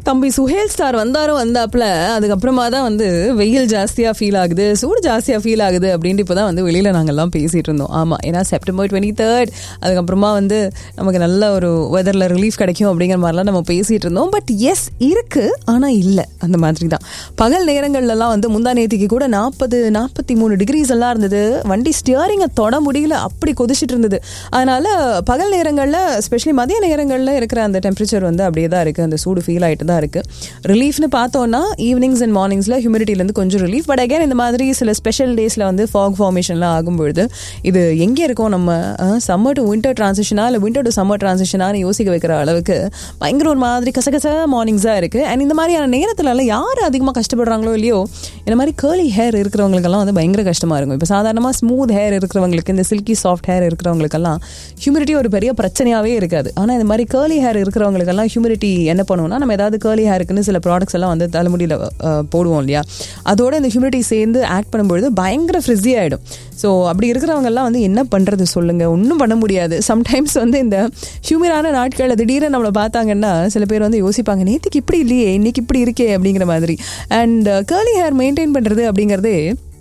தம்பி சுஹேல் ஸ்டார் வந்தாரும் வந்தாப்புல அதுக்கப்புறமா தான் வந்து வெயில் ஜாஸ்தியாக ஃபீல் ஆகுது சூடு ஜாஸ்தியாக ஃபீல் ஆகுது அப்படின்ட்டு இப்போ தான் வந்து வெளியில் நாங்கள்லாம் பேசிகிட்டு இருந்தோம் ஆமாம் ஏன்னா செப்டம்பர் டுவெண்ட்டி தேர்ட் அதுக்கப்புறமா வந்து நமக்கு நல்ல ஒரு வெதரில் ரிலீஃப் கிடைக்கும் அப்படிங்கிற மாதிரிலாம் நம்ம பேசிகிட்டு இருந்தோம் பட் எஸ் இருக்குது ஆனால் இல்லை அந்த மாதிரி தான் பகல் நேரங்கள்லாம் வந்து முந்தா நேத்திக்கு கூட நாற்பது நாற்பத்தி மூணு டிகிரிஸ் எல்லாம் இருந்தது வண்டி ஸ்டியரிங்கை தொட முடியல அப்படி கொதிச்சிட்டு இருந்தது அதனால பகல் நேரங்களில் ஸ்பெஷலி மதிய நேரங்களில் இருக்கிற அந்த டெம்பரேச்சர் வந்து அப்படியே தான் இருக்குது அந்த சூடு ஃபீல் ஆகிட்டு தான் இருக்குது ரிலீஃப்னு பார்த்தோன்னா ஈவினிங்ஸ் அண்ட் மார்னிங்ஸில் ஹியூமிடிட்டிலேருந்து கொஞ்சம் ரிலீஃப் பட் அகேன் இந்த மாதிரி சில ஸ்பெஷல் டேஸில் வந்து ஃபாக் ஃபார்மேஷன்லாம் ஆகும்பொழுது இது எங்கே இருக்கோம் நம்ம சம்மர் டு வின்டர் ட்ரான்சிஷனா இல்லை வின்டர் டு சம்மர் ட்ரான்சிஷனான்னு யோசிக்க வைக்கிற அளவுக்கு பயங்கர ஒரு மாதிரி கசகச மார்னிங்ஸாக இருக்குது அண்ட் இந்த மாதிரியான நேரத்துலலாம் யார் அதிகமாக கஷ்டப்படுறாங்களோ இல்லையோ இந்த மாதிரி கேர்லி ஹேர் இருக்கிறவங்களுக்கெல்லாம் வந்து பயங்கர கஷ்டமாக இருக்கும் இப்போ சாதாரணமாக ஸ்மூத் ஹேர் இருக்கிறவங்களுக்கு இந்த சில்கி சாஃப்ட் ஹேர் இருக்கிறவங்களுக்கெல்லாம் ஹியூமிடிட்டி ஒரு பெரிய பிரச்சனையாகவே இருக்காது ஆனால் இந்த மாதிரி கேர்லி ஹேர் இருக்கிறவங்களுக்கெல்லாம் ஹியூமிடிட்டி என்ன பண்ணுவோம்னா நம்ம ஏதாவது கேர்லி ஹேருக்குன்னு சில ப்ராடக்ட்ஸ் எல்லாம் வந்து தலைமுடியில் அஹ், போடுவோம் இல்லையா அதோட இந்த ஹியூமிடிட்டி சேர்ந்து ஆக்ட் பண்ணும்பொழுது பயங்கர ஃப்ரிஸி ஆகிடும் ஸோ அப்படி இருக்கிறவங்கெல்லாம் வந்து என்ன பண்ணுறது சொல்லுங்கள் ஒன்றும் பண்ண முடியாது சம்டைம்ஸ் வந்து இந்த ஹியூமிடான நாட்களில் திடீர்னு நம்மளை பார்த்தாங்கன்னா சில பேர் வந்து யோசிப்பாங்க நேற்றுக்கு இப்படி இல்லையே இன்னைக்கு இப்படி இருக்கே அப்படிங்கிற மாதிரி அண்ட் கேர்லி ஹேர் மெயின்டைன் பண்ணுறது அப்படிங்கிறதே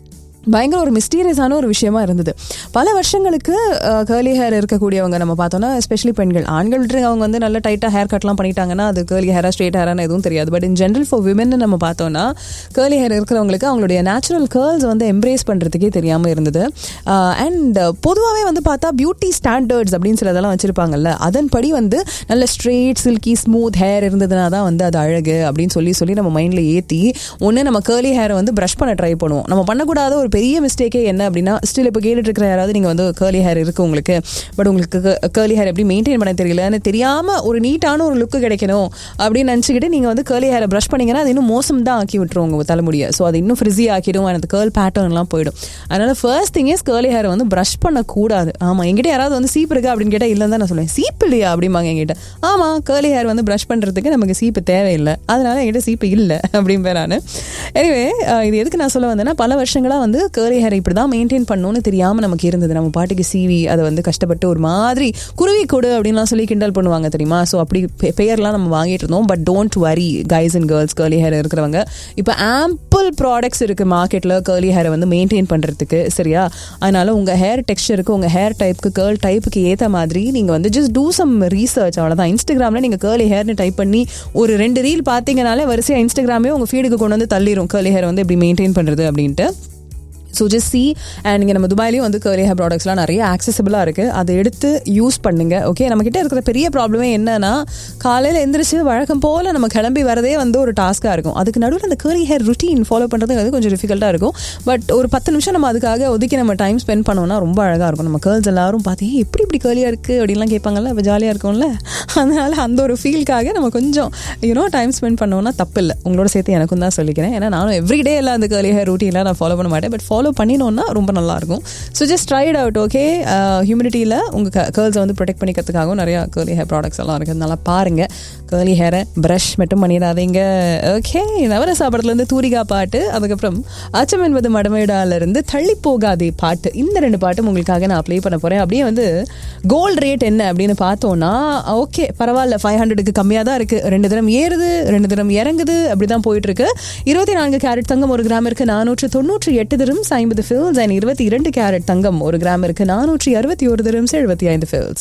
பயங்கர ஒரு மிஸ்டீரியஸான ஒரு விஷயமா இருந்தது பல வருஷங்களுக்கு கேர்லி ஹேர் இருக்கக்கூடியவங்க நம்ம பார்த்தோம்னா எஸ்பெஷலி பெண்கள் ஆண்கள் விட்டு அவங்க வந்து நல்ல டைட்டாக ஹேர் கட்லாம் பண்ணிட்டாங்கன்னா அது கேர்லி ஹேரா ஸ்ட்ரெயிட் ஹேரான எதுவும் தெரியாது but in general for women நம்ம பார்த்தோம்னா கேர்லி ஹேர் இருக்கிறவங்களுக்கு அவங்களுடைய நேச்சுரல் கேர்ள்ஸ் வந்து எம்ப்ரேஸ் பண்ணுறதுக்கே தெரியாமல் இருந்தது அண்ட் பொதுவாகவே வந்து பார்த்தா பியூட்டி ஸ்டாண்டர்ட்ஸ் அப்படின்னு சிலதெல்லாம் வச்சுருப்பாங்கல்ல அதன்படி வந்து நல்ல ஸ்ட்ரெயிட் சில்கி ஸ்மூத் ஹேர் இருந்ததுனா தான் வந்து அது அழகு அப்படின்னு சொல்லி சொல்லி நம்ம மைண்டில் ஏற்றி ஒன்று நம்ம கேர்லி ஹேரை வந்து ப்ரஷ் பண்ண ட்ரை பண்ணுவோம் நம்ம பண்ணக்கூடாத ஒரு பெரிய மிஸ்டேக்கே என்ன அப்படின்னா ஸ்டில் இப்போ கேட்டுட்டு இருக்கிற யாராவது நீங்கள் வந்து கேர்லி ஹேர் இருக்குது உங்களுக்கு பட் உங்களுக்கு கேர்லி ஹேர் எப்படி மெயின்டைன் பண்ண தெரியலன்னு தெரியாமல் ஒரு நீட்டான ஒரு லுக்கு கிடைக்கணும் அப்படின்னு நினச்சிக்கிட்டு நீங்கள் வந்து கேர்லி ஹேரை ப்ரஷ் பண்ணீங்கன்னா அது இன்னும் மோசம் தான் ஆக்கி விட்டுரும் உங்கள் தலைமுடியை ஸோ அது இன்னும் ஃப்ரிஸி ஆக்கிடும் அந்த கேர்ள் பேட்டர்ன்லாம் போயிடும் அதனால ஃபர்ஸ்ட் திங் இஸ் கேர்லி ஹேரை வந்து ப்ரஷ் பண்ணக்கூடாது ஆமாம் என்கிட்ட யாராவது வந்து சீப் இருக்கா அப்படின்னு கேட்டால் இல்லைன்னு தான் நான் சொல்லுவேன் சீப் இல்லையா அப்படிம்பாங்க என்கிட்ட ஆமாம் கேர்லி ஹேர் வந்து ப்ரஷ் பண்ணுறதுக்கு நமக்கு சீப்பு தேவையில்லை அதனால என்கிட்ட சீப்பு இல்லை அப்படிம்பேன் நான் எனிவே இது எதுக்கு நான் சொல்ல வந்தேன்னா பல வருஷங்களாக வந்து கேர்லி ஹேர் இப்படி தான் மெயின்டைன் பண்ணணும்னு தெரியாமல் நமக்கு இருந்தது நம்ம பாட்டுக்கு சீவி அதை வந்து கஷ்டப்பட்டு ஒரு மாதிரி குருவி கொடு அப்படின்லாம் சொல்லி கிண்டல் பண்ணுவாங்க தெரியுமா ஸோ அப்படி பெ- பெயர்லாம் நம்ம வாங்கிட்டு இருந்தோம் but don't worry guys and girls curly hair இருக்கிறவங்க இப்போ ஆம்பிள் ப்ராடக்ட்ஸ் இருக்குது மார்க்கெட்டில் கேர்லி ஹேரை வந்து மெயின்டைன் பண்ணுறதுக்கு சரியா அதனால உங்கள் ஹேர் டெக்ஸ்டருக்கு உங்கள் ஹேர் டைப்புக்கு கேர்ள் டைப்புக்கு ஏற்ற மாதிரி நீங்கள் வந்து ஜஸ்ட் டூ சம் ரீசர்ச் அவ்வளோதான் இன்ஸ்டாகிராமில் நீங்கள் கேர்லி ஹேர்னு டைப் பண்ணி ஒரு ரெண்டு ரீல் பார்த்தீங்கனாலே வரிசையாக இன்ஸ்டாகிராமே உங்கள் ஃபீடுக்கு கொண்டு வந்து தள்ளிடும் கேர்லி ஹேர் வந்து எப்படி மெயின்டைன் பண்ணுறது அப்படின்ட்டு ஸோ ஜஸ்ட் சி அண்ட் இங்கே நம்ம துபாயிலையும் வந்து கேர்லி ஹேர் ப்ராடக்ட்ஸ்லாம் நிறைய ஆக்சசபிளாக இருக்குது அதை எடுத்து யூஸ் பண்ணுங்க ஓகே நம்மக்கிட்ட இருக்கிற பெரிய ப்ராப்ளமே என்னன்னா காலையில் எந்திரிச்சு வழக்கம் போல் நம்ம கிளம்பி வரதே வந்து ஒரு டாஸ்க்காக இருக்கும் அதுக்கு நடுவில் அந்த கேர்லி ஹேர் ருட்டீன் ஃபாலோ பண்ணுறது வந்து கொஞ்சம் டிஃபிகல்ட்டாக இருக்கும் பட் ஒரு பத்து நிமிஷம் நம்ம அதுக்காக ஒதுக்கி நம்ம டைம் ஸ்பெண்ட் பண்ணோம்னா ரொம்ப அழகாக இருக்கும் நம்ம கேர்ள்ஸ் எல்லாரும் பார்த்து "ஏய், எப்படி இப்படி கேர்லியாக இருக்குது அப்படின்லாம் கேட்பாங்கல்ல இப்போ ஜாலியாக இருக்கும்ல அதனால அந்த ஒரு ஃபீல்க்காக நம்ம கொஞ்சம் யூனோ டைம் ஸ்பெண்ட் பண்ணோம்னா தப்பு இல்லை உங்களோட சேர்த்து எனக்கும் தான் சொல்லிக்கிறேன் ஏன்னா நானும் எவ்ரிடே எல்லாம் அந்த கேர்லி ஹேர் ரூட்டீன்லாம் நான் ஃபாலோ பண்ண மாட்டேன் பட் ஃபாலோ பண்ணினோன்னா ரொம்ப நல்லாயிருக்கும் so just tried out okay ஹியூமிடிட்டியில் உங்கள் கேர்ள்ஸை வந்து ப்ரொடெக்ட் பண்ணிக்கிறதுக்காகவும் நிறையா கேர்லி ஹேர் ப்ராடக்ட்ஸ் எல்லாம் இருக்குது அதனால பாருங்கள் கேர்லி ஹேரை ப்ரஷ் மட்டும் பண்ணிடாதீங்க ஓகே நவரசா படத்துலேருந்து தூரிகா பாட்டு அதுக்கப்புறம் அச்சம் என்பது மடமேடாலேருந்து தள்ளி போகாதே பாட்டு இந்த ரெண்டு பாட்டும் உங்களுக்காக நான் ப்ளே பண்ண போகிறேன் அப்படியே வந்து கோல்டு ரேட் என்ன அப்படின்னு பார்த்தோன்னா ஓகே பரவாயில்ல ஃபைவ் ஹண்ட்ரடுக்கு கம்மியாக தான் இருக்குது ரெண்டு தினம் ஏறுது ரெண்டு தினம் இறங்குது அப்படி தான் போயிட்டு இருக்கு இருபத்தி நான்கு கேரட் தங்கம் ஒரு கிராமிற்கு நானூற்று தொண்ணூற்றி எட்டு திரம்ஸ் ஐம்பது ஃபில்ஸ் அண்ட் இருபத்தி இரண்டு கேரட் தங்கம் ஒரு கிராமிற்கு நானூற்றி அறுபத்தி ஒரு திரம்ஸ் எழுபத்தி ஐந்து ஃபில்ஸ்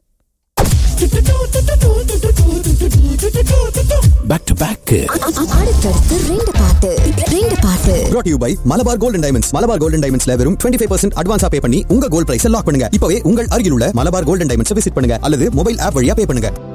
பேக் டு பேக் அடுத்தடுத்து ரெண்டு பாட்டு ரெண்டு பாட்டு brought to you by Malabar golden diamonds Malabar golden டைமண்ட்ஸ்ல வெறும் 25% ஃபைவ் பர்சன்ட் அட்வான்ஸா பே பண்ணி உங்க கோல்ட் பிரைஸ் லாக் பண்ணுங்க இப்பவே உங்கள் அருகில் உள்ள மலபார் கோல்டன் டைமண்ட்ஸ் விசிட் பண்ணுங்க அல்லது மொபைல் ஆப் வழியா பே பண்ணுங்க